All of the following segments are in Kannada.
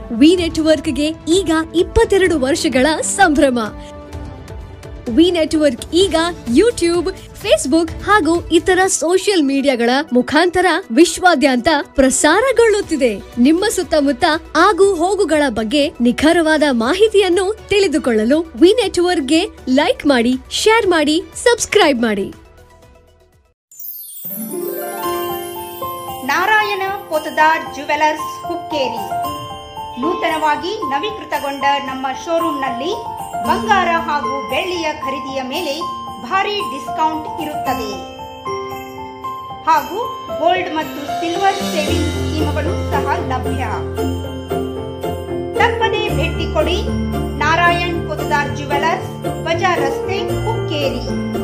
ವಿ ನೆಟ್ವರ್ಕ್ಗೆ ಈಗ ಇಪ್ಪತ್ತೆರಡು ವರ್ಷಗಳ ಸಂಭ್ರಮ ವಿ ನೆಟ್ವರ್ಕ್ ಈಗ ಯೂಟ್ಯೂಬ್ ಫೇಸ್ಬುಕ್ ಹಾಗೂ ಇತರ ಸೋಷಿಯಲ್ ಮೀಡಿಯಾಗಳ ಮುಖಾಂತರ ವಿಶ್ವಾದ್ಯಂತ ಪ್ರಸಾರಗೊಳ್ಳುತ್ತಿದೆ ನಿಮ್ಮ ಸುತ್ತಮುತ್ತ ಆಗು ಹೋಗುಗಳ ಬಗ್ಗೆ ನಿಖರವಾದ ಮಾಹಿತಿಯನ್ನು ತಿಳಿದುಕೊಳ್ಳಲು ವಿ ನೆಟ್ವರ್ಕ್ಗೆ ಲೈಕ್ ಮಾಡಿ ಶೇರ್ ಮಾಡಿ ಸಬ್ಸ್ಕ್ರೈಬ್ ಮಾಡಿ ನಾರಾಯಣ ಪೊತದಾರ್ ಜುವೆಲರ್ಸ್ ಹುಕ್ಕೇರಿ ನೂತನವಾಗಿ ನವೀಕೃತಗೊಂಡ ನಮ್ಮ ಶೋರೂಮ್ನಲ್ಲಿ ಬಂಗಾರ ಹಾಗೂ ಬೆಳ್ಳಿಯ ಖರೀದಿಯ ಮೇಲೆ ಭಾರಿ ಡಿಸ್ಕೌಂಟ್ ಇರುತ್ತದೆ ಹಾಗೂ ಗೋಲ್ಡ್ ಮತ್ತು ಸಿಲ್ವರ್ ಸೇವಿಂಗ್ ಸ್ಕೀಮ್ಗಳು ಸಹ ಲಭ್ಯ ತಪ್ಪದೇ ಭೇಟಿ ಕೊಡಿ ನಾರಾಯಣ್ ಪೊತದಾರ್ ಜುವೆಲರ್ಸ್ ಬಜಾರ್ ರಸ್ತೆ ಹುಕ್ಕೇರಿ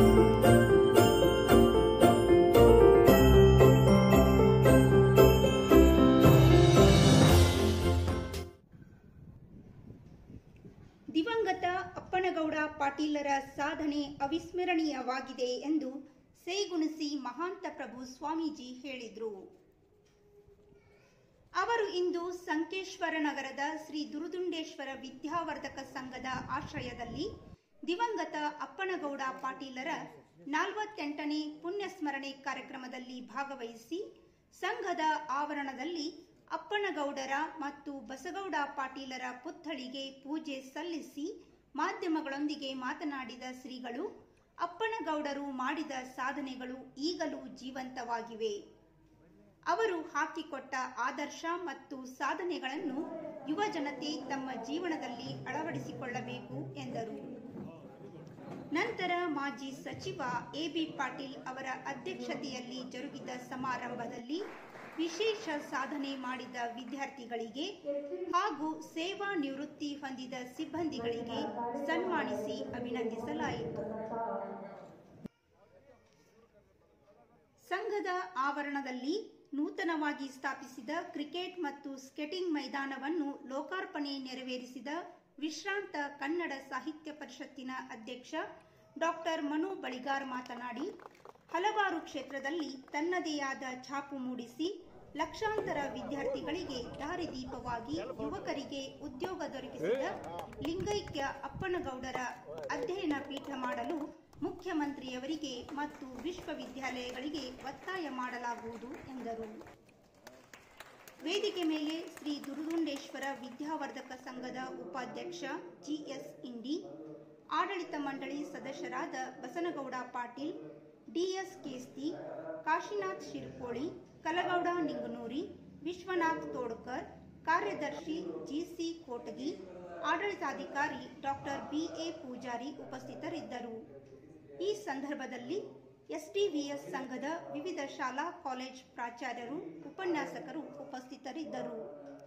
ದಿವಂಗತ ಅಪ್ಪನಗೌಡ ಪಾಟೀಲರ ಸಾಧನೆ ಅವಿಸ್ಮರಣೀಯವಾಗಿದೆ ಎಂದು ಸೇಗುಣಿಸಿ ಮಹಾಂತ ಪ್ರಭು ಸ್ವಾಮೀಜಿ ಹೇಳಿದರು ಅವರು ಇಂದು ಸಂಕೇಶ್ವರ ನಗರದ ಶ್ರೀ ದುರುದುಂಡೇಶ್ವರ ವಿದ್ಯಾವರ್ಧಕ ಸಂಘದ ಆಶ್ರಯದಲ್ಲಿ ದಿವಂಗತ ಅಪ್ಪನಗೌಡ ಪಾಟೀಲರ ನಲವತ್ತೆಂಟನೇ ಪುಣ್ಯಸ್ಮರಣೆ ಕಾರ್ಯಕ್ರಮದಲ್ಲಿ ಭಾಗವಹಿಸಿ ಸಂಘದ ಆವರಣದಲ್ಲಿ ಅಪ್ಪನಗೌಡರ ಮತ್ತು ಬಸಗೌಡ ಪಾಟೀಲರ ಪುತ್ಥಳಿಗೆ ಪೂಜೆ ಸಲ್ಲಿಸಿ ಮಾಧ್ಯಮಗಳೊಂದಿಗೆ ಮಾತನಾಡಿದ ಶ್ರೀಗಳು ಅಪ್ಪನಗೌಡರು ಮಾಡಿದ ಸಾಧನೆಗಳು ಈಗಲೂ ಜೀವಂತವಾಗಿವೆ ಅವರು ಹಾಕಿಕೊಟ್ಟ ಆದರ್ಶ ಮತ್ತು ಸಾಧನೆಗಳನ್ನು ಯುವ ಜನತೆ ತಮ್ಮ ಜೀವನದಲ್ಲಿ ಅಳವಡಿಸಿಕೊಳ್ಳಬೇಕು ಎಂದರು ನಂತರ ಮಾಜಿ ಸಚಿವ ಎಬಿ ಪಾಟೀಲ್ ಅವರ ಅಧ್ಯಕ್ಷತೆಯಲ್ಲಿ ಜರುಗಿದ ಸಮಾರಂಭದಲ್ಲಿ ವಿಶೇಷ ಸಾಧನೆ ಮಾಡಿದ ವಿದ್ಯಾರ್ಥಿಗಳಿಗೆ ಹಾಗೂ ಸೇವಾ ನಿವೃತ್ತಿ ಹೊಂದಿದ ಸಿಬ್ಬಂದಿಗಳಿಗೆ ಸನ್ಮಾನಿಸಿ ಅಭಿನಂದಿಸಲಾಯಿತು ಸಂಘದ ಆವರಣದಲ್ಲಿ ನೂತನವಾಗಿ ಸ್ಥಾಪಿಸಿದ ಕ್ರಿಕೆಟ್ ಮತ್ತು ಸ್ಕೇಟಿಂಗ್ ಮೈದಾನವನ್ನು ಲೋಕಾರ್ಪಣೆ ನೆರವೇರಿಸಿದ ವಿಶ್ರಾಂತ ಕನ್ನಡ ಸಾಹಿತ್ಯ ಪರಿಷತ್ತಿನ ಅಧ್ಯಕ್ಷ ಡಾಕ್ಟರ್ ಮನು ಬಳಿಗಾರ್ ಮಾತನಾಡಿ ಹಲವಾರು ಕ್ಷೇತ್ರದಲ್ಲಿ ತನ್ನದೇ ಆದ ಛಾಪು ಮೂಡಿಸಿ ಲಕ್ಷಾಂತರ ವಿದ್ಯಾರ್ಥಿಗಳಿಗೆ ದಾರಿದೀಪವಾಗಿ ಯುವಕರಿಗೆ ಉದ್ಯೋಗ ದೊರಕಿಸಿದ ಲಿಂಗೈಕ್ಯ ಅಪ್ಪನಗೌಡರ ಅಧ್ಯಯನ ಪೀಠ ಮಾಡಲು ಮುಖ್ಯಮಂತ್ರಿಯವರಿಗೆ ಮತ್ತು ವಿಶ್ವವಿದ್ಯಾಲಯಗಳಿಗೆ ಒತ್ತಾಯ ಮಾಡಲಾಗುವುದು ಎಂದರು ವೇದಿಕೆ ಮೇಲೆ ಶ್ರೀ ದುರುದುಂಡೇಶ್ವರ ವಿದ್ಯಾವರ್ಧಕ ಸಂಘದ ಉಪಾಧ್ಯಕ್ಷ ಜಿಎಸ್ ಇಂಡಿ ಆಡಳಿತ ಮಂಡಳಿ ಸದಸ್ಯರಾದ ಬಸನಗೌಡ ಪಾಟೀಲ್ ಡಿಎಸ್ ಕೇಸ್ತಿ ಕಾಶಿನಾಥ್ ಶಿರ್ಕೋಳಿ ಕಲಗೌಡ ನಿಂಗನೂರಿ ವಿಶ್ವನಾಥ್ ತೋಡ್ಕರ್ ಕಾರ್ಯದರ್ಶಿ ಜಿಸಿ ಕೋಟಗಿ ಆಡಳಿತಾಧಿಕಾರಿ ಡಾಕ್ಟರ್ ಬಿಎ ಪೂಜಾರಿ ಉಪಸ್ಥಿತರಿದ್ದರು ಈ ಸಂದರ್ಭದಲ್ಲಿ ಎಸ್ಟಿವಿಎಸ್ ಸಂಘದ ವಿವಿಧ ಶಾಲಾ ಕಾಲೇಜ್ ಪ್ರಾಚಾರ್ಯರು ಉಪನ್ಯಾಸಕರು ಉಪಸ್ಥಿತರಿದ್ದರು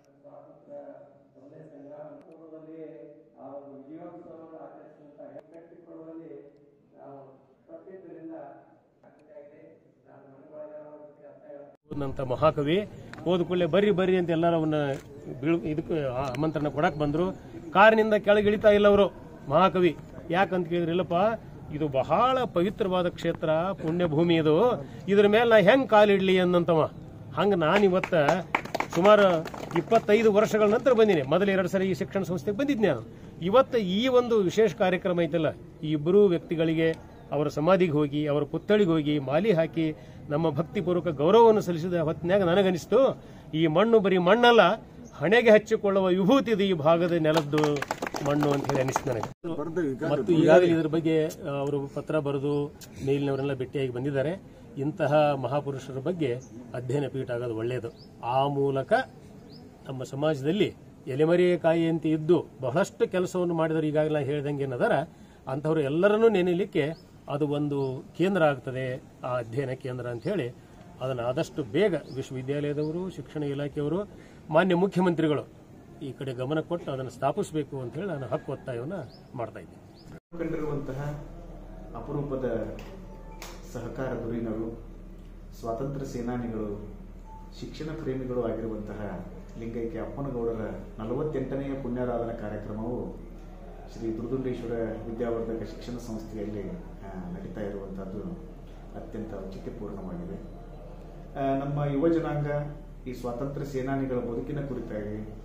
ಪೂರ್ವದಲ್ಲಿ ಆ ಒಂದು ವಿಜಯೋತ್ಸವವನ್ನು ಆಚರಿಸುವಂತಹ ವ್ಯಕ್ತಿತ್ವಗಳಲ್ಲಿ ನಾವು ಪ್ರತ್ಯೇಕರಿಂದ ಆಗಿದೆ ನಾನು ಮನೆಯೊಳಗೆ ಜೊತೆ ಅರ್ಥ ಹೇಳ್ತೀನಿ. ಓದಿದಂಥ ಮಹಾಕವಿ ಹೋದ ಕೂಡಲೇ ಬರ್ರಿ ಬರ್ರಿ ಅಂತ ಎಲ್ಲರೂ ಅವನ್ನ ಬೀಳ್ ಇದಕ್ಕೆ ಆಮಂತ್ರಣ ಕೊಡಕ್ ಬಂದ್ರು ಕಾರಿನಿಂದ ಕೆಳಗೆ ಇಳಿತಾ ಇಲ್ಲ ಅವರು ಮಹಾಕವಿ ಯಾಕಂತ ಕೇಳಿದ್ರೆ ಇಲ್ಲಪ್ಪ ಇದು ಬಹಳ ಪವಿತ್ರವಾದ ಕ್ಷೇತ್ರ ಪುಣ್ಯಭೂಮಿ ಇದು ಇದ್ರ ಮೇಲೆ ನಾ ಹೆಂಗ್ ಕಾಲಿಡ್ಲಿ ಅನ್ನಂತವ ಹಂಗ ನಾನಿವತ್ತ ಸುಮಾರು ಇಪ್ಪತ್ತೈದು ವರ್ಷಗಳ ನಂತರ ಬಂದಿನಿ ಮೊದಲು ಎರಡು ಸರಿ ಈ ಶಿಕ್ಷಣ ಸಂಸ್ಥೆಗೆ ಬಂದಿದ್ದೆ ನಾನು ಇವತ್ತು ಈ ಒಂದು ವಿಶೇಷ ಕಾರ್ಯಕ್ರಮ ಐತಲ್ಲ ಈ ಇಬ್ಬರೂ ವ್ಯಕ್ತಿಗಳಿಗೆ ಅವರ ಸಮಾಧಿಗೆ ಹೋಗಿ ಅವರ ಪುತ್ಥಳಿಗೆ ಹೋಗಿ ಮಾಲಿ ಹಾಕಿ ನಮ್ಮ ಭಕ್ತಿಪೂರ್ವಕ ಗೌರವವನ್ನು ಸಲ್ಲಿಸಿದ ಹೊತ್ತಿನಾಗ ನನಗನಿಸ್ತು ಈ ಮಣ್ಣು ಬರೀ ಮಣ್ಣಲ್ಲ ಹಣೆಗೆ ಹಚ್ಚಿಕೊಳ್ಳುವ ವಿಭೂತಿ ಇದು ಈ ಭಾಗದ ನೆಲದ್ದು ಮಣ್ಣು ಅಂತ ಹೇಳಿ ಅನಿಸ್ತು ನನಗೆ ಮತ್ತು ಈಗಾಗಲೇ ಇದ್ರ ಬಗ್ಗೆ ಆ, ಅವರು ಪತ್ರ ಬರೆದು ಮೇಲಿನವರೆಲ್ಲ ಭೇಟಿಯಾಗಿ ಬಂದಿದ್ದಾರೆ ಇಂತಹ ಮಹಾಪುರುಷರ ಬಗ್ಗೆ ಅಧ್ಯಯನ ಪೀಠ ಆಗೋದು ಒಳ್ಳೆಯದು ಆ ಮೂಲಕ ನಮ್ಮ ಸಮಾಜದಲ್ಲಿ ಎಲೆಮರೆಕಾಯಿಯಂತೆ ಇದ್ದು ಬಹಳಷ್ಟು ಕೆಲಸವನ್ನು ಮಾಡಿದವರು ಈಗಾಗಲೇ ನಾನು ಹೇಳ್ದಂಗೆ ಏನದಾರ ಅಂಥವ್ರು ಎಲ್ಲರನ್ನೂ ನೆನೆಯಲಿಕ್ಕೆ ಅದು ಒಂದು ಕೇಂದ್ರ ಆಗ್ತದೆ ಆ ಅಧ್ಯಯನ ಕೇಂದ್ರ ಅಂತ ಹೇಳಿ ಅದನ್ನು ಆದಷ್ಟು ಬೇಗ ವಿಶ್ವವಿದ್ಯಾಲಯದವರು ಶಿಕ್ಷಣ ಇಲಾಖೆಯವರು ಮಾನ್ಯ ಮುಖ್ಯಮಂತ್ರಿಗಳು ಈ ಕಡೆ ಗಮನ ಕೊಟ್ಟು ಅದನ್ನು ಸ್ಥಾಪಿಸಬೇಕು ಅಂತ ಹೇಳಿ ನಾನು ಹಕ್ಕು ಒತ್ತಾಯವನ್ನು ಮಾಡ್ತಾ ಇದ್ದೀನಿ ಕಂಡಿರುವಂತಹ ಅಪರೂಪದ ಸಹಕಾರ ಧುರೀಣರು ಸ್ವಾತಂತ್ರ್ಯ ಸೇನಾನಿಗಳು ಶಿಕ್ಷಣ ಪ್ರೇಮಿಗಳು ಆಗಿರುವಂತಹ ಲಿಂಗೈಕ್ಯ ಅಪ್ಪನಗೌಡರ ನಲವತ್ತೆಂಟನೆಯ ಪುಣ್ಯಾರಾಧನಾ ಕಾರ್ಯಕ್ರಮವು ಶ್ರೀ ದುರ್ದುಂಡೇಶ್ವರ ವಿದ್ಯಾವರ್ಧಕ ಶಿಕ್ಷಣ ಸಂಸ್ಥೆಯಲ್ಲಿ ಆ, ನಡೀತಾ ಇರುವಂತಹದ್ದು ಅತ್ಯಂತ ಔಚಿತ್ಯಪೂರ್ಣವಾಗಿದೆ ಆ, ನಮ್ಮ ಯುವ ಜನಾಂಗ ಈ ಸ್ವಾತಂತ್ರ್ಯ ಸೇನಾನಿಗಳ ಬದುಕಿನ ಕುರಿತಾಗಿ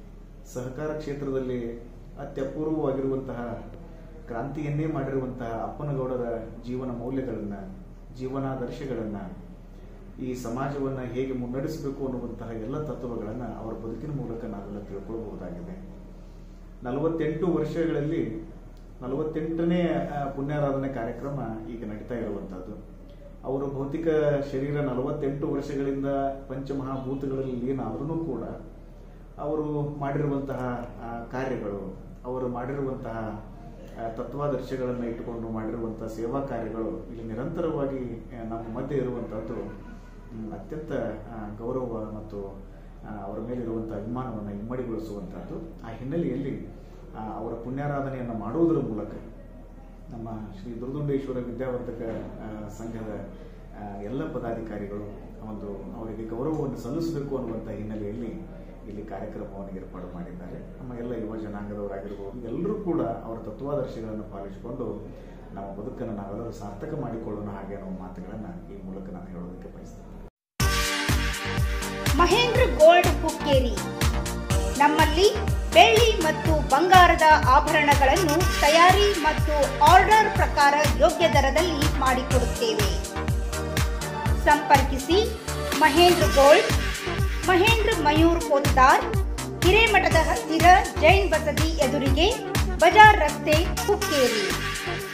ಸಹಕಾರ ಕ್ಷೇತ್ರದಲ್ಲಿ ಅತ್ಯಪೂರ್ವವಾಗಿರುವಂತಹ ಕ್ರಾಂತಿಯನ್ನೇ ಮಾಡಿರುವಂತಹ ಅಪ್ಪನಗೌಡರ ಜೀವನ ಮೌಲ್ಯಗಳನ್ನು ಜೀವನಾದರ್ಶಗಳನ್ನು ಈ ಸಮಾಜವನ್ನು ಹೇಗೆ ಮುನ್ನಡೆಸಬೇಕು ಅನ್ನುವಂತಹ ಎಲ್ಲ ತತ್ವಗಳನ್ನು ಅವರ ಬದುಕಿನ ಮೂಲಕ ನಾವೆಲ್ಲ ತಿಳ್ಕೊಳ್ಬಹುದಾಗಿದೆ ನಲವತ್ತೆಂಟು ವರ್ಷಗಳಲ್ಲಿ ನಲವತ್ತೆಂಟನೇ ಆ, ಪುಣ್ಯಾರಾಧನೆ ಕಾರ್ಯಕ್ರಮ ಈಗ ನಡೀತಾ ಇರುವಂತಹದ್ದು ಅವರು ಭೌತಿಕ ಶರೀರ ನಲವತ್ತೆಂಟು ವರ್ಷಗಳಿಂದ ಪಂಚಮಹಾಭೂತಗಳಲ್ಲಿ ಏನಾದ್ರೂ ಕೂಡ ಅವರು ಮಾಡಿರುವಂತಹ ಆ, ಕಾರ್ಯಗಳು ಅವರು ಮಾಡಿರುವಂತಹ ಆ, ತತ್ವಾದರ್ಶಗಳನ್ನು ಇಟ್ಟುಕೊಂಡು ಮಾಡಿರುವಂತಹ ಸೇವಾ ಕಾರ್ಯಗಳು ಇಲ್ಲಿ ನಿರಂತರವಾಗಿ ಆ, ನಮ್ಮ ಮಧ್ಯೆ ಇರುವಂತಹದ್ದು ಹ್ಮ್, ಅತ್ಯಂತ ಆ, ಗೌರವ ಮತ್ತು ಆ, ಅವರ ಮೇಲಿರುವಂತಹ ಅಭಿಮಾನವನ್ನು ಇಮ್ಮಡಿಗೊಳಿಸುವಂತಹದ್ದು ಆ ಹಿನ್ನೆಲೆಯಲ್ಲಿ ಆ, ಅವರ ಪುಣ್ಯಾರಾಧನೆಯನ್ನು ಮಾಡುವುದರ ಮೂಲಕ ನಮ್ಮ ಶ್ರೀ ದುರ್ದುಂಡೇಶ್ವರ ವಿದ್ಯಾವರ್ಧಕ ಆ, ಸಂಘದ ಆ, ಎಲ್ಲ ಪದಾಧಿಕಾರಿಗಳು ಒಂದು ಅವರಿಗೆ ಗೌರವವನ್ನು ಸಲ್ಲಿಸಬೇಕು ಅನ್ನುವಂಥ ಹಿನ್ನೆಲೆಯಲ್ಲಿ ಇಲ್ಲಿ ಕಾರ್ಯಕ್ರಮವನ್ನು ಏರ್ಪಾಡು ಮಾಡಿದ್ದಾರೆ ನಮ್ಮ ಎಲ್ಲ ಯುವ ಜನಾಂಗದವರಾಗಿರ್ಬೋದು ಎಲ್ಲರೂ ಕೂಡ ಅವರ ತತ್ವಾದರ್ಶಗಳನ್ನು ಪಾಲಿಸಿಕೊಂಡು ನಮ್ಮ ಬದುಕನ್ನು ನಾವೆಲ್ಲರೂ ಸಾರ್ಥಕ ಮಾಡಿಕೊಳ್ಳೋಣ ಹಾಗೆ ಅನ್ನೋ ಮಾತುಗಳನ್ನು ಈ ಮೂಲಕ ನಾನು ಹೇಳೋದಕ್ಕೆ ಬಯಸ್ತೇನೆ ಮಹೇಂದ್ರ ಗೋಲ್ಡ್ ಹುಕ್ಕೇರಿ ನಮ್ಮಲ್ಲಿ ಬೆಳ್ಳಿ ಮತ್ತು ಬಂಗಾರದ ಆಭರಣಗಳನ್ನು ತಯಾರಿ ಮತ್ತು ಆರ್ಡರ್ ಪ್ರಕಾರ ಯೋಗ್ಯ ದರದಲ್ಲಿ ಮಾಡಿಕೊಡುತ್ತೇವೆ ಸಂಪರ್ಕಿಸಿ ಮಹೇಂದ್ರ ಗೋಲ್ಡ್ ಮಹೇಂದ್ರ ಮಯೂರ್ ಪೋದ್ದಾರ್ ಹಿರೇಮಠದ ಹತ್ತಿರ ಜೈನ್ ಬಸದಿ ಎದುರಿಗೆ ಬಜಾರ್ ರಸ್ತೆ ಹುಕ್ಕೇರಿ